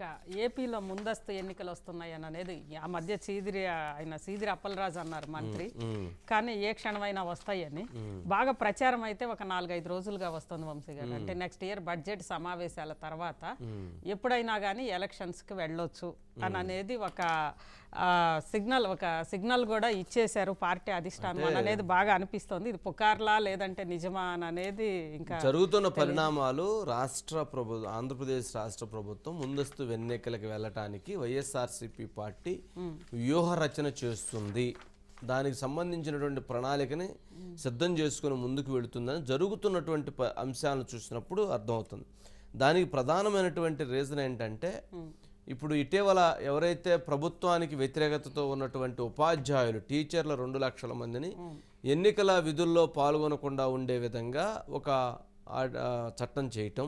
ఇక ఏపీలో ముందస్తు ఎన్నికలు వస్తున్నాయని అనేది ఆ మధ్య చీదిరి ఆయన సీదిరి అప్పలరాజు అన్నారు మంత్రి కానీ ఏ క్షణమైనా వస్తాయని బాగా ప్రచారం అయితే ఒక నాలుగైదు రోజులుగా వస్తుంది వంశీ గారు అంటే నెక్స్ట్ ఇయర్ బడ్జెట్ సమావేశాల తర్వాత ఎప్పుడైనా కానీ ఎలక్షన్స్కి వెళ్ళొచ్చు అని అనేది ఒక సిగ్నల్ ఒక సిగ్నల్ కూడా ఇచ్చేశారు పార్టీ అధిష్టానం అని అనేది బాగా అనిపిస్తోంది ఇది పుకార్లా లేదంటే నిజమా అని అనేది ఇంకా జరుగుతున్న పరిణామాలు రాష్ట్ర ప్రభుత్వం ఆంధ్రప్రదేశ్ రాష్ట్ర ప్రభుత్వం ముందస్తు ఎన్నికలకు వెళ్ళటానికి వైఎస్ఆర్సీపీ పార్టీ వ్యూహ రచన చేస్తుంది దానికి సంబంధించినటువంటి ప్రణాళికని సిద్ధం చేసుకుని ముందుకు వెళుతుందని జరుగుతున్నటువంటి ప- అంశాలను చూసినప్పుడు అర్థమవుతుంది దానికి ప్రధానమైనటువంటి రీజన్ ఏంటంటే ఇప్పుడు ఇటీవల ఎవరైతే ప్రభుత్వానికి వ్యతిరేకతతో ఉన్నటువంటి ఉపాధ్యాయులు టీచర్ల రెండు లక్షల మందిని ఎన్నికల విధుల్లో పాల్గొనకుండా ఉండే విధంగా ఒక ఆ- ఆ చట్టం చేయటం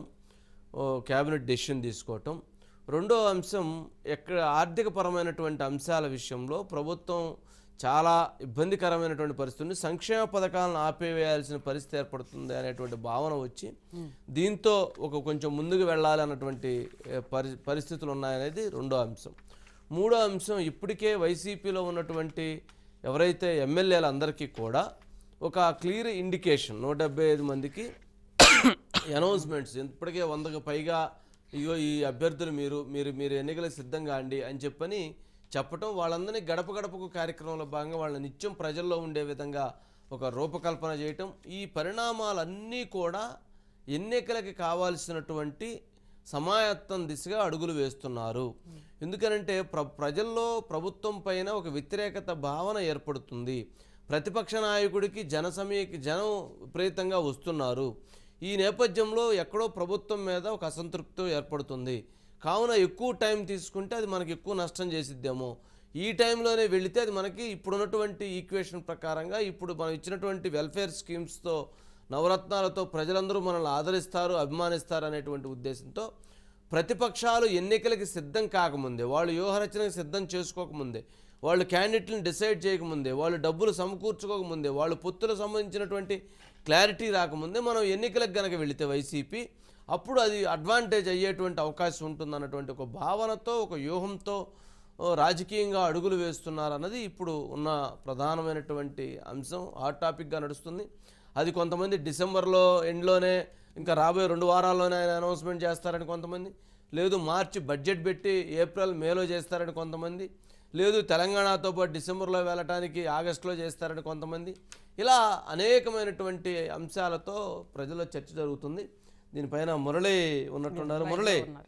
ఓ క్యాబినెట్ డెసిషన్ తీసుకోవటం రెండో అంశం ఎక్కడ ఆర్థికపరమైనటువంటి అంశాల విషయంలో ప్రభుత్వం చాలా ఇబ్బందికరమైనటువంటి పరిస్థితులు సంక్షేమ పథకాలను ఆపివేయాల్సిన పరిస్థితి ఏర్పడుతుంది అనేటువంటి భావన వచ్చి దీంతో ఒక కొంచెం ముందుకు వెళ్ళాలి అన్నటువంటి ఏ, పరి పరిస్థితులు ఉన్నాయనేది రెండో అంశం మూడో అంశం ఇప్పటికే వైసీపీలో ఉన్నటువంటి ఎవరైతే ఎమ్మెల్యేలు అందరికీ కూడా ఒక క్లియర్ ఇండికేషన్ నూట డెబ్బై ఐదు మందికి అనౌన్స్మెంట్స్ ఇప్పటికే వందకు పైగా ఇగో ఈ అభ్యర్థులు మీరు మీరు మీరు ఎన్నికలకు సిద్ధంగా అండి అని చెప్పని చెప్పటం వాళ్ళందరినీ గడప గడపకు కార్యక్రమంలో భాగంగా వాళ్ళ నిత్యం ప్రజల్లో ఉండే విధంగా ఒక రూపకల్పన చేయటం ఈ పరిణామాలన్నీ కూడా ఎన్నికలకి కావాల్సినటువంటి సమాయత్తం దిశగా అడుగులు వేస్తున్నారు ఎందుకనంటే ప్ర ప్రజల్లో ప్రభుత్వం పైన ఒక వ్యతిరేకత భావన ఏర్పడుతుంది ప్రతిపక్ష నాయకుడికి జన సమీకి జనం విపరీతంగా వస్తున్నారు ఈ నేపథ్యంలో ఎక్కడో ప్రభుత్వం మీద ఒక అసంతృప్తి ఏర్పడుతుంది కావున ఎక్కువ టైం తీసుకుంటే అది మనకి ఎక్కువ నష్టం చేసిద్దేమో ఈ టైంలోనే వెళితే అది మనకి ఇప్పుడున్నటువంటి ఈక్వేషన్ ప్రకారంగా ఇప్పుడు మనం ఇచ్చినటువంటి వెల్ఫేర్ స్కీమ్స్తో నవరత్నాలతో ప్రజలందరూ మనల్ని ఆదరిస్తారు అభిమానిస్తారు అనేటువంటి ఉద్దేశంతో ప్రతిపక్షాలు ఎన్నికలకి సిద్ధం కాకముందే వాళ్ళు వ్యూహరచనకి సిద్ధం చేసుకోకముందే వాళ్ళు క్యాండిడేట్లను డిసైడ్ చేయకముందే వాళ్ళు డబ్బులు సమకూర్చుకోకముందే వాళ్ళు పొత్తులకు సంబంధించినటువంటి క్లారిటీ రాకముందే మనం ఎన్నికలకు గనక వెళితే వైసీపీ అప్పుడు అది అడ్వాంటేజ్ అయ్యేటువంటి అవకాశం ఉంటుందన్నటువంటి ఒక భావనతో ఒక వ్యూహంతో ఓ, రాజకీయంగా అడుగులు వేస్తున్నారు అన్నది ఇప్పుడు ఉన్న ప్రధానమైనటువంటి అంశం హాట్ టాపిక్గా నడుస్తుంది అది కొంతమంది డిసెంబర్లో ఎండ్లోనే ఇంకా రాబోయే రెండు వారాల్లోనే ఆయన అనౌన్స్మెంట్ చేస్తారని కొంతమంది లేదు మార్చి బడ్జెట్ పెట్టి ఏప్రిల్ మేలో చేస్తారని కొంతమంది లేదు తెలంగాణతో పాటు డిసెంబర్లో వెళ్ళటానికి ఆగస్టులో చేస్తారని కొంతమంది ఇలా అనేకమైనటువంటి అంశాలతో ప్రజల్లో చర్చ జరుగుతుంది దీనిపైన మురళి ఉన్నట్టున్నారు మురళి ఉన్నారు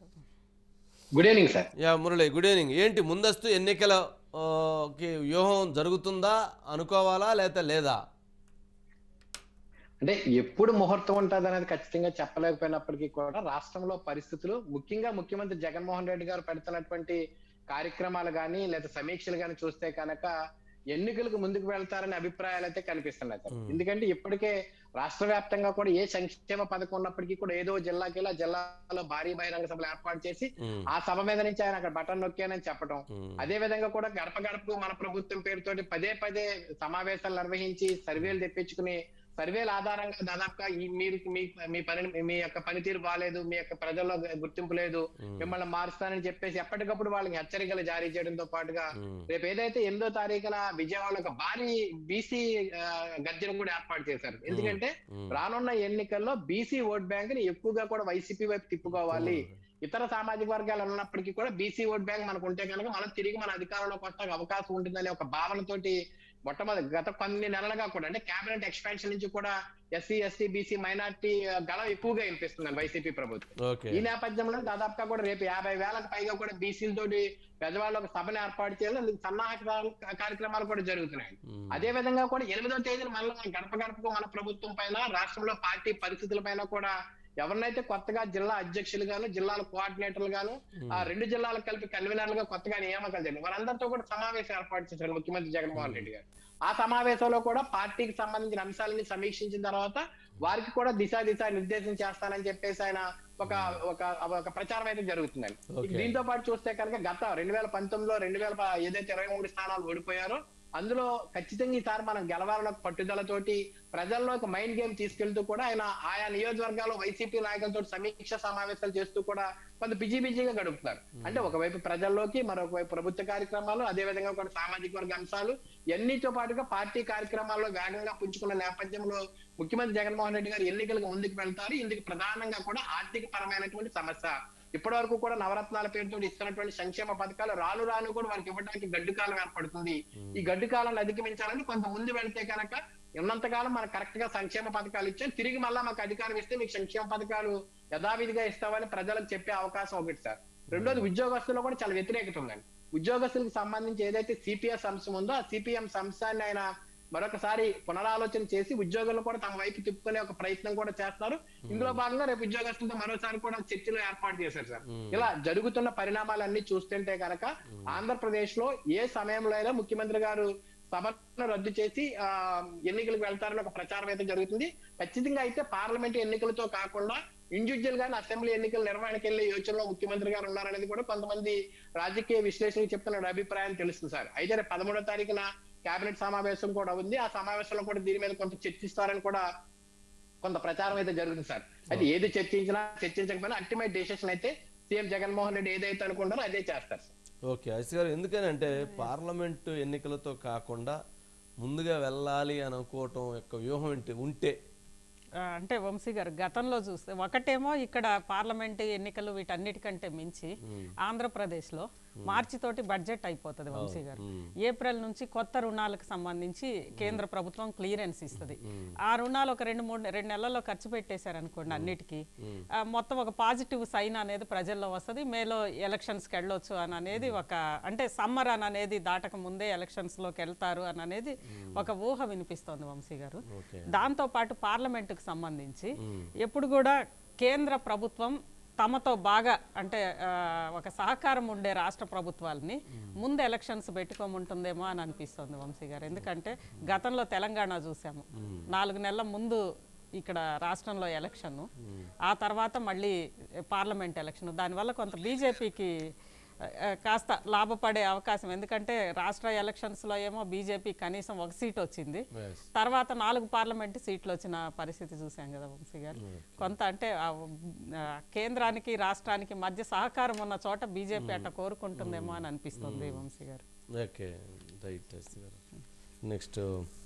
good evening sir yeah Murali good evening ఏంటి ముందస్తు ఎన్నికల ఆ, కి వ్యూహం జరుగుతుందా అనుకోవాలా లేక లేదా అంటే ఎప్పుడు ముహూర్తం ఉంటుంది అనేది ఖచ్చితంగా చెప్పలేకపోయినప్పటికీ కూడా రాష్ట్రంలో పరిస్థితులు ముఖ్యంగా ముఖ్యమంత్రి జగన్మోహన్ రెడ్డి గారు పెడుతున్నటువంటి కార్యక్రమాలు కానీ లేదా సమీక్షలు కానీ చూస్తే కనుక ఎన్నికలకు ముందుకు వెళ్తారనే అభిప్రాయాలు అయితే కనిపిస్తున్నాయి సార్ ఎందుకంటే ఇప్పటికే రాష్ట్ర వ్యాప్తంగా కూడా ఏ సంక్షేమ పథకం ఉన్నప్పటికీ కూడా ఏదో జిల్లాకి వెళ్ళి ఆ జిల్లాలో భారీ బహిరంగ సభలు ఏర్పాటు చేసి ఉమ్, ఆ సభ మీద నుంచి ఆయన అక్కడ బటన్ నొక్కానని చెప్పడం ఉమ్, అదే విధంగా కూడా గడప గడపకు మన ప్రభుత్వం పేరుతోటి పదే పదే సమావేశాలు నిర్వహించి సర్వేలు తెప్పించుకుని సర్వేల ఆధారంగా దాదాపుగా ఈ మీరు మీ మీ పని మీ యొక్క పనితీరు బాగాలేదు మీ యొక్క ప్రజల్లో గుర్తింపు లేదు మిమ్మల్ని మారుస్తానని చెప్పేసి ఎప్పటికప్పుడు వాళ్ళకి హెచ్చరికలు జారీ చేయడంతో పాటుగా ఉమ్, రేపు ఏదైతే ఎనిమిదో తారీఖున విజయవాడలో ఒక భారీ బీసీ గర్జన కూడా ఏర్పాటు చేశారు ఎందుకంటే ఉమ్. రానున్న ఎన్నికల్లో బీసీ ఓట్ బ్యాంక్ ని ఎక్కువగా కూడా వైసీపీ వైపు తిప్పుకోవాలి ఇతర సామాజిక వర్గాలు ఉన్నప్పటికీ కూడా బీసీ ఓట్ బ్యాంక్ మనకు ఉంటే కనుక మనం తిరిగి మన అధికారంలోకి వస్తానికి అవకాశం ఉంటుందనే ఒక భావనతోటి మొట్టమొదటి గత కొన్ని నెలలుగా కూడా అంటే కేబినెట్ ఎక్స్పాన్షన్ నుంచి కూడా ఎస్సీ ఎస్టీ బీసీ మైనార్టీ గళం ఎక్కువగా వినిపిస్తుంది వైసీపీ ప్రభుత్వం ఓకే ఈ నేపథ్యంలో దాదాపుగా కూడా రేపు యాభై వేలకు పైగా కూడా బీసీలతోటి పెద్దవాళ్ళు ఒక సభను ఏర్పాటు చేయాలి అందుకు సన్నాహక కార్యక్రమాలు కూడా జరుగుతున్నాయి ఉమ్, అదే విధంగా కూడా ఎనిమిదో తేదీన మళ్ళీ మన గడప గడపకు మన ప్రభుత్వం పైన రాష్ట్రంలో పార్టీ పరిస్థితుల పైన కూడా ఎవరినైతే కొత్తగా జిల్లా అధ్యక్షులు గాను జిల్లాల కోఆర్డినేటర్లు గాను ఆ రెండు జిల్లాలకు కలిపి కన్వీనర్లుగా కొత్తగా నియామకాలు జరిగింది వారందరితో కూడా సమావేశం ఏర్పాటు చేశారు ముఖ్యమంత్రి జగన్మోహన్ రెడ్డి గారు ఆ సమావేశంలో కూడా పార్టీకి సంబంధించిన అంశాలని సమీక్షించిన తర్వాత వారికి కూడా దిశ దిశ నిర్దేశం చేస్తానని చెప్పేసి ఆయన ఒక ఒక ఒక ప్రచారం అయితే జరుగుతుందండి Okay. దీంతో పాటు చూస్తే కనుక గత రెండు వేల పంతొమ్మిదిలో రెండు వేల ప- ఏదైతే ఇరవై మూడు స్థానాలు ఓడిపోయారో అందులో ఖచ్చితంగా ఈసారి మనం గెలవాలన్న ఒక పట్టుదలతోటి ప్రజల్లో ఒక మైండ్ గేమ్ తీసుకెళ్తూ కూడా ఆయన ఆయా నియోజకవర్గాల్లో వైసీపీ నాయకులతో సమీక్ష సమావేశాలు చేస్తూ కూడా కొంత బిజీ బిజీగా గడుపుతున్నారు అంటే ఒకవైపు ప్రజల్లోకి మరొక వైపు ప్రభుత్వ కార్యక్రమాలు అదే విధంగా కూడా సామాజిక వర్గ అంశాలు ఎన్నితో పాటుగా పార్టీ కార్యక్రమాల్లో వేగంగా పుంజుకున్న నేపథ్యంలో ముఖ్యమంత్రి జగన్మోహన్ రెడ్డి గారు ఎన్నికలకు ముందుకు వెళ్తారు ఇందుకు ప్రధానంగా కూడా ఆర్థిక పరమైనటువంటి సమస్య ఇప్పటి వరకు కూడా నవరత్నాల పేరుతో ఇస్తున్నటువంటి సంక్షేమ పథకాలు రాను రాను కూడా వారికి ఇవ్వడానికి గడ్డు కాలం ఏర్పడుతుంది ఈ గడ్డు కాలాన్ని అధిగమించాలని కొంత ముందు వెళ్తే కనుక ఉన్నంతకాలం మనకు కరెక్ట్ గా సంక్షేమ పథకాలు ఇచ్చాం తిరిగి మళ్ళా మాకు అధికారం ఇస్తే మీకు సంక్షేమ పథకాలు యథావిధిగా ఇస్తామని ప్రజలకు చెప్పే అవకాశం ఒకటి సార్ రెండోది ఉద్యోగస్తుల్లో కూడా చాలా వ్యతిరేకత ఉందండి ఉద్యోగస్తులకు సంబంధించి ఏదైతే సిపిఎస్ అంశం ఉందో ఆ సిపిఎం అంశాన్ని ఆయన మరొకసారి పునరాలోచన చేసి ఉద్యోగులను కూడా తమ వైపు తిప్పుకునే ఒక ప్రయత్నం కూడా చేస్తున్నారు ఇందులో భాగంగా రేపు ఉద్యోగస్తులతో మరోసారి కూడా చర్చలు ఏర్పాటు చేశారు సార్ ఇలా జరుగుతున్న పరిణామాలన్నీ చూస్తుంటే కనుక ఆంధ్రప్రదేశ్ లో ఏ సమయంలో అయినా ముఖ్యమంత్రి గారు సభను రద్దు చేసి ఆ ఎన్నికలకు వెళ్తారని ఒక ప్రచారం అయితే జరుగుతుంది ఖచ్చితంగా అయితే పార్లమెంట్ ఎన్నికలతో కాకుండా ఇండివిజువల్ గా అసెంబ్లీ ఎన్నికల నిర్వహణకి వెళ్లే యోచనలో ముఖ్యమంత్రి గారు ఉన్నారనేది కూడా కొంతమంది రాజకీయ విశ్లేషకులు చెప్తున్న అభిప్రాయం తెలుస్తుంది సార్ అయితే రేపు పదమూడో తారీఖున కేబినెట్ సమావేశం కూడా ఉంది ఆ సమావేశంలో కూడా దీని మీద కొంత చర్చిస్తారని కూడా కొంత ప్రచారం అయితే జరుగుతుంది సార్ అయితే ఏది చర్చించినా చర్చించకపోయినా అల్టిమేట్ డెసిషన్ అయితే సీఎం జగన్మోహన్ రెడ్డి ఏదైతే అనుకుంటారో అదే చేస్తారు సార్ ఓకే ఐసి గారు ఎందుకని అంటే పార్లమెంటు ఎన్నికలతో కాకుండా ముందుగా వెళ్ళాలి అని అనుకోవటం యొక్క వ్యూహం ఏంటి ఉంటే ఆ, అంటే వంశీ గారు గతంలో చూస్తే ఒకటేమో ఇక్కడ పార్లమెంట్ ఎన్నికలు వీటన్నిటికంటే మించి ఆంధ్రప్రదేశ్లో మార్చి తోటి బడ్జెట్ అయిపోతుంది వంశీ గారు ఏప్రిల్ నుంచి కొత్త రుణాలకు సంబంధించి కేంద్ర ప్రభుత్వం క్లియరెన్స్ ఇస్తుంది ఆ రుణాలు ఒక రెండు మూడు రెండు నెలల్లో ఖర్చు పెట్టేశారు అనుకోండి అన్నిటికీ ఆ, మొత్తం ఒక పాజిటివ్ సైన్ అనేది ప్రజల్లో వస్తుంది మేలో ఎలక్షన్స్కి వెళ్ళొచ్చు అని అనేది ఒక అంటే సమ్మర్ అని అనేది దాటక ముందే ఎలక్షన్స్లోకి వెళ్తారు అని అనేది ఒక ఊహ వినిపిస్తోంది వంశీ గారు ఓకే దాంతో పాటు పార్లమెంటుకు సంబంధించి ఎప్పుడు కూడా కేంద్ర ప్రభుత్వం తమతో బాగా అంటే ఆ, ఒక సహకారం ఉండే రాష్ట్ర ప్రభుత్వాలని ముందు ఎలక్షన్స్ పెట్టుకోముంటుందేమో అని అనిపిస్తుంది వంశీ గారు ఎందుకంటే గతంలో తెలంగాణ చూసాము నాలుగు నెలల ముందు ఇక్కడ రాష్ట్రంలో ఎలక్షన్ ఆ తర్వాత మళ్ళీ పార్లమెంట్ ఎలక్షన్ దానివల్ల కొంత బీజేపీకి కాస్త లాభపడే అవకాశం ఎందుకంటే రాష్ట్ర ఎలక్షన్స్లో ఏమో బీజేపీ కనీసం ఒక సీట్ వచ్చింది Yes. తర్వాత నాలుగు పార్లమెంటు సీట్లు వచ్చిన పరిస్థితి చూసాం కదా వంశీ గారు కొంత అంటే ఆ, ఆ, కేంద్రానికి రాష్ట్రానికి మధ్య సహకారం ఉన్న చోట బీజేపీ అట్ట కోరుకుంటుందేమో అని అనిపిస్తుంది వంశీ గారు ఓకే రైట్ ఐసి గారు నెక్స్ట్